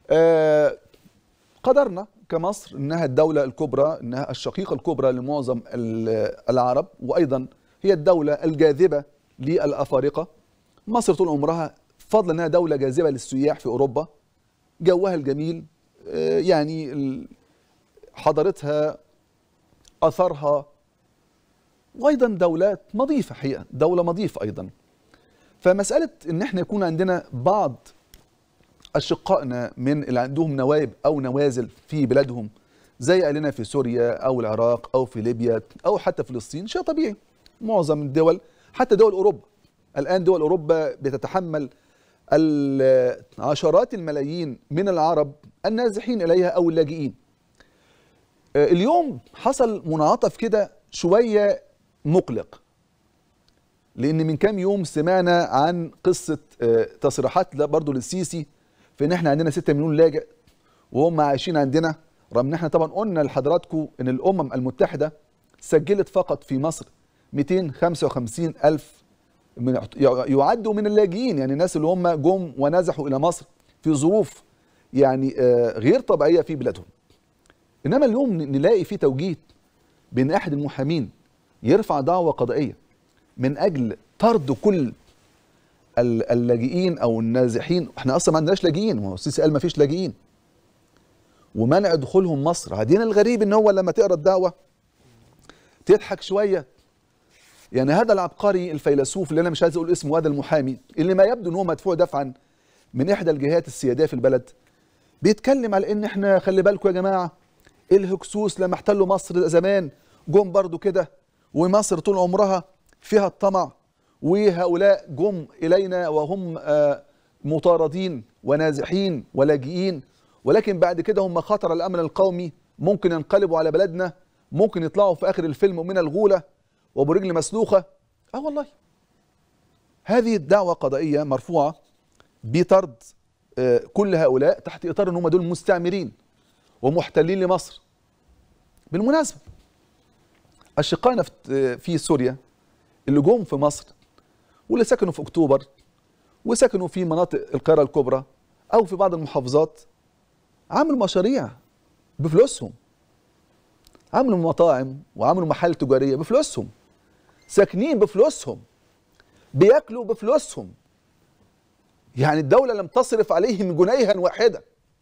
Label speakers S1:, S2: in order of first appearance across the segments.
S1: آه، قدرنا كمصر انها الدوله الكبرى انها الشقيقه الكبرى لمعظم ال- العرب وايضا هي الدوله الجاذبه للافارقه مصر طول عمرها فضلا انها دوله جاذبه للسياح في اوروبا جوها الجميل آه، يعني ال- حضارتها اثرها وايضا دوله مضيفه حقيقه دوله مضيفه ايضا فمساله ان احنا يكون عندنا بعض اشقائنا من اللي عندهم نوائب او نوازل في بلادهم زي اهلنا في سوريا او العراق او في ليبيا او حتى فلسطين شيء طبيعي معظم الدول حتى دول اوروبا الان دول اوروبا بتتحمل ال- عشرات الملايين من العرب النازحين اليها او اللاجئين آه، اليوم حصل منعطف كده شويه مقلق لان من كام يوم سمعنا عن قصه آه، تصريحات لا برضه للسيسي في ان احنا عندنا 6 مليون لاجئ وهم عايشين عندنا رغم ان احنا طبعا قلنا لحضراتكم ان الامم المتحده سجلت فقط في مصر 255 الف من يعدوا من اللاجئين يعني الناس اللي هم جم ونزحوا الى مصر في ظروف يعني آه، غير طبيعيه في بلادهم انما اليوم نلاقي في توجيه بين احد المحامين يرفع دعوه قضائيه من اجل طرد كل ال- اللاجئين او النازحين احنا اصلا ما عندناش لاجئين ما هو السيسي قال ما فيش لاجئين ومنع دخولهم مصر عادين الغريب ان هو لما تقرا الدعوه تضحك شويه يعني هذا العبقري الفيلسوف اللي انا مش عايز اقول اسمه هذا المحامي اللي ما يبدو ان هو مدفوع دفعا من احدى الجهات السياديه في البلد بيتكلم على ان احنا خلي بالكم يا جماعه الهكسوس لما احتلوا مصر زمان جم برضو كده ومصر طول عمرها فيها الطمع وهؤلاء جم الينا وهم آه، مطاردين ونازحين ولاجئين ولكن بعد كده هم خطر الامن القومي ممكن ينقلبوا على بلدنا ممكن يطلعوا في اخر الفيلم من الغوله وبرجل مسلوخه اه والله هذه الدعوه قضائيه مرفوعه بطرد آه، كل هؤلاء تحت اطار ان هم دول مستعمرين ومحتلين لمصر بالمناسبه اشقائنا في في سوريا اللي جم في مصر واللي سكنوا في اكتوبر وسكنوا في مناطق القاهره الكبرى او في بعض المحافظات عملوا مشاريع بفلوسهم عملوا مطاعم وعملوا محال تجاريه بفلوسهم ساكنين بفلوسهم بياكلوا بفلوسهم يعني الدوله لم تصرف عليهم جنيها واحدا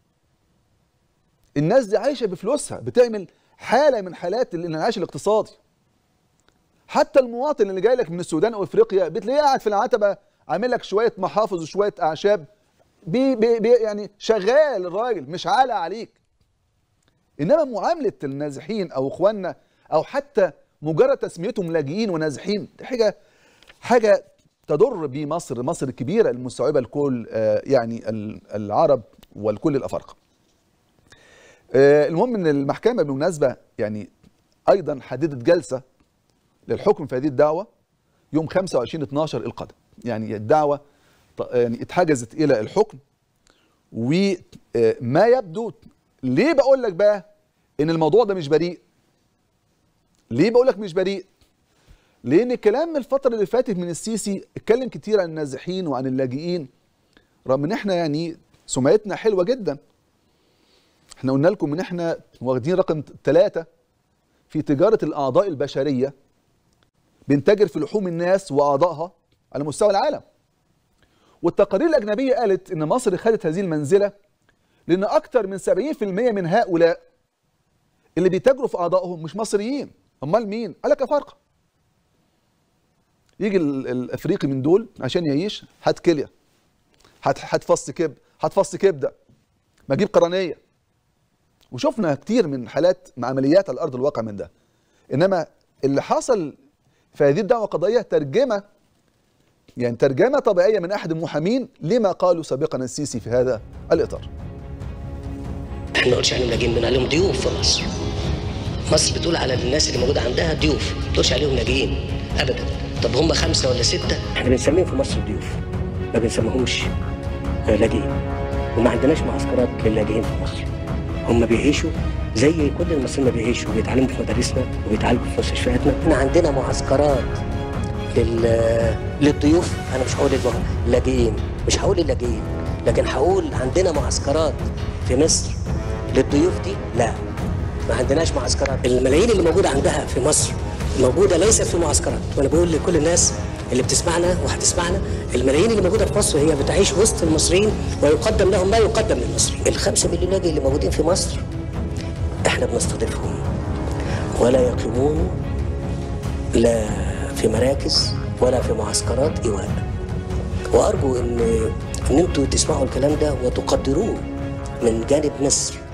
S1: الناس دي عايشه بفلوسها بتعمل حاله من حالات الانعاش الاقتصادي حتى المواطن اللي جاي لك من السودان او افريقيا بتلاقيه قاعد في العتبه عامل لك شويه محافظ وشويه اعشاب بي بي بي يعني شغال الراجل مش عالة عليك انما معامله النازحين او اخواننا او حتى مجرد تسميتهم لاجئين ونازحين دي حاجه حاجه تضر بمصر مصر الكبيره المستوعبه لكل آه، يعني ال- العرب والكل الافارقه آه، المهم ان المحكمه بالمناسبه يعني ايضا حددت جلسه للحكم في هذه الدعوه يوم 25 12 القادم يعني الدعوه ط- يعني اتحجزت الى الحكم وما يبدو ليه بقول لك بقى ان الموضوع ده مش بريء ليه بقول لك مش بريء لان الكلام من الفتره اللي فاتت من السيسي اتكلم كتير عن النازحين وعن اللاجئين رغم ان احنا يعني سمعتنا حلوه جدا احنا قلنا لكم ان احنا واخدين رقم ثلاثة في تجاره الاعضاء البشريه بنتاجر في لحوم الناس واعضائها على مستوى العالم والتقارير الاجنبيه قالت ان مصر خدت هذه المنزله لان اكثر من 70% من هؤلاء اللي بيتاجروا في اعضائهم مش مصريين امال مين قال لك افارقه يجي ال- الافريقي من دول عشان يعيش هات كليه هات هات فص كب هات فص كبده ما اجيب قرنيه وشفنا كتير من حالات مع عمليات على ارض الواقع من ده انما اللي حصل في هذه الدعوه القضائيه ترجمه يعني ترجمه طبيعيه من احد المحامين لما قالوا سابقا السيسي في هذا الاطار
S2: احنا ما نقولش عليهم لاجئين بنقول عليهم ضيوف في مصر مصر بتقول على الناس اللي موجوده عندها ضيوف ما بتقولش عليهم لاجئين ابدا طب هم خمسه ولا سته احنا بنسميهم في مصر ضيوف ما بنسميهمش آه، لاجئين وما عندناش معسكرات للاجئين في مصر هم بيعيشوا زي كل المصريين ما بيعيشوا بيتعلموا في مدارسنا وبيتعالجوا في مستشفياتنا احنا عندنا معسكرات لل... للضيوف انا مش هقول اللاجئين مش هقول اللاجئين لكن هقول عندنا معسكرات في مصر للضيوف دي لا ما عندناش معسكرات الملايين اللي موجوده عندها في مصر موجوده ليست في معسكرات وانا بقول لكل الناس اللي بتسمعنا وهتسمعنا الملايين اللي موجوده في مصر هي بتعيش وسط المصريين ويقدم لهم ما يقدم للمصريين الخمسة مليون لاجئ اللي موجودين في مصر احنا بنستضيفهم ولا يقيمون لا في مراكز ولا في معسكرات ايواء وارجو ان ان انتوا تسمعوا الكلام ده وتقدروه من جانب مصر